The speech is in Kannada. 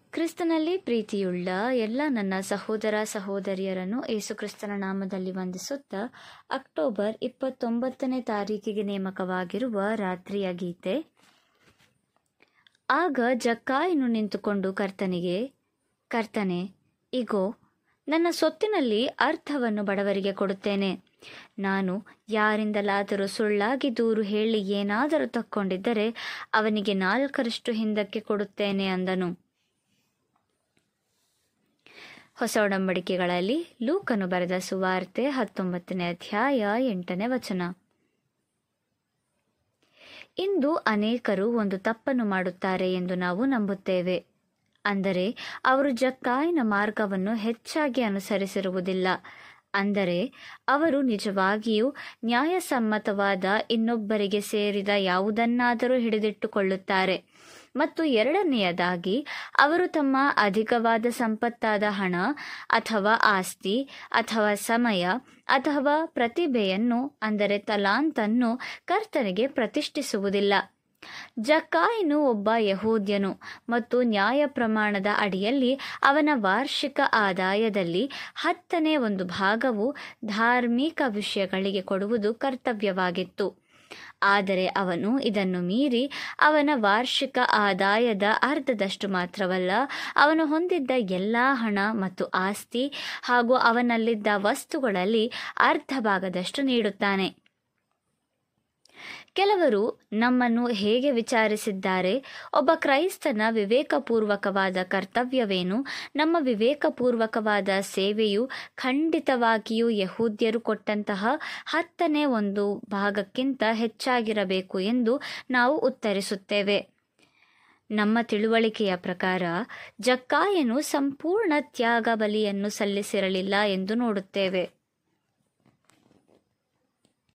ಕ್ರಿಸ್ತನಲ್ಲಿ ಪ್ರೀತಿಯುಳ್ಳ ಎಲ್ಲ ನನ್ನ ಸಹೋದರ ಸಹೋದರಿಯರನ್ನು ಏಸುಕ್ರಿಸ್ತನ ನಾಮದಲ್ಲಿ ವಂದಿಸುತ್ತಾ ಅಕ್ಟೋಬರ್ ಇಪ್ಪತ್ತೊಂಬತ್ತನೇ ತಾರೀಕಿಗೆ ನೇಮಕವಾಗಿರುವ ರಾತ್ರಿಯ ಗೀತೆ ಆಗ ಜಕ್ಕಾಯನು ನಿಂತುಕೊಂಡು ಕರ್ತನಿಗೆ ಕರ್ತನೆ ಇಗೋ ನನ್ನ ಸೊತ್ತಿನಲ್ಲಿ ಅರ್ಥವನ್ನು ಬಡವರಿಗೆ ಕೊಡುತ್ತೇನೆ ನಾನು ಯಾರಿಂದಲಾದರೂ ಸುಳ್ಳಾಗಿ ದೂರು ಹೇಳಿ ಏನಾದರೂ ತಕ್ಕೊಂಡಿದ್ದರೆ ಅವನಿಗೆ ನಾಲ್ಕರಷ್ಟು ಹಿಂದಕ್ಕೆ ಕೊಡುತ್ತೇನೆ ಅಂದನು ಹೊಸ ಒಡಂಬಡಿಕೆಗಳಲ್ಲಿ ಲೂಕನು ಬರೆದ ಸುವಾರ್ತೆ ಹತ್ತೊಂಬತ್ತನೇ ಅಧ್ಯಾಯ ಎಂಟನೇ ವಚನ ಇಂದು ಅನೇಕರು ಒಂದು ತಪ್ಪನ್ನು ಮಾಡುತ್ತಾರೆ ಎಂದು ನಾವು ನಂಬುತ್ತೇವೆ ಅಂದರೆ ಅವರು ಜಕ್ಕಾಯಿನ ಮಾರ್ಗವನ್ನು ಹೆಚ್ಚಾಗಿ ಅನುಸರಿಸಿರುವುದಿಲ್ಲ ಅಂದರೆ ಅವರು ನಿಜವಾಗಿಯೂ ನ್ಯಾಯಸಮ್ಮತವಾದ ಇನ್ನೊಬ್ಬರಿಗೆ ಸೇರಿದ ಯಾವುದನ್ನಾದರೂ ಹಿಡಿದಿಟ್ಟುಕೊಳ್ಳುತ್ತಾರೆ ಮತ್ತು ಎರಡನೆಯದಾಗಿ ಅವರು ತಮ್ಮ ಅಧಿಕವಾದ ಸಂಪತ್ತಾದ ಹಣ ಅಥವಾ ಆಸ್ತಿ ಅಥವಾ ಸಮಯ ಅಥವಾ ಪ್ರತಿಭೆಯನ್ನು ಅಂದರೆ ತಲಾಂತನ್ನು ಕರ್ತನಿಗೆ ಪ್ರತಿಷ್ಠಿಸುವುದಿಲ್ಲ ಜಕ್ಕಾಯಿನು ಒಬ್ಬ ಯಹೂದ್ಯನು ಮತ್ತು ನ್ಯಾಯ ಪ್ರಮಾಣದ ಅಡಿಯಲ್ಲಿ ಅವನ ವಾರ್ಷಿಕ ಆದಾಯದಲ್ಲಿ ಹತ್ತನೇ ಒಂದು ಭಾಗವು ಧಾರ್ಮಿಕ ವಿಷಯಗಳಿಗೆ ಕೊಡುವುದು ಕರ್ತವ್ಯವಾಗಿತ್ತು ಆದರೆ ಅವನು ಇದನ್ನು ಮೀರಿ ಅವನ ವಾರ್ಷಿಕ ಆದಾಯದ ಅರ್ಧದಷ್ಟು ಮಾತ್ರವಲ್ಲ ಅವನು ಹೊಂದಿದ್ದ ಎಲ್ಲ ಹಣ ಮತ್ತು ಆಸ್ತಿ ಹಾಗೂ ಅವನಲ್ಲಿದ್ದ ವಸ್ತುಗಳಲ್ಲಿ ಅರ್ಧ ಭಾಗದಷ್ಟು ನೀಡುತ್ತಾನೆ ಕೆಲವರು ನಮ್ಮನ್ನು ಹೇಗೆ ವಿಚಾರಿಸಿದ್ದಾರೆ ಒಬ್ಬ ಕ್ರೈಸ್ತನ ವಿವೇಕಪೂರ್ವಕವಾದ ಕರ್ತವ್ಯವೇನು ನಮ್ಮ ವಿವೇಕಪೂರ್ವಕವಾದ ಸೇವೆಯು ಖಂಡಿತವಾಗಿಯೂ ಯಹೂದ್ಯರು ಕೊಟ್ಟಂತಹ ಹತ್ತನೇ ಒಂದು ಭಾಗಕ್ಕಿಂತ ಹೆಚ್ಚಾಗಿರಬೇಕು ಎಂದು ನಾವು ಉತ್ತರಿಸುತ್ತೇವೆ ನಮ್ಮ ತಿಳುವಳಿಕೆಯ ಪ್ರಕಾರ ಜಕ್ಕಾಯನು ಸಂಪೂರ್ಣ ತ್ಯಾಗ ಬಲಿಯನ್ನು ಸಲ್ಲಿಸಿರಲಿಲ್ಲ ಎಂದು ನೋಡುತ್ತೇವೆ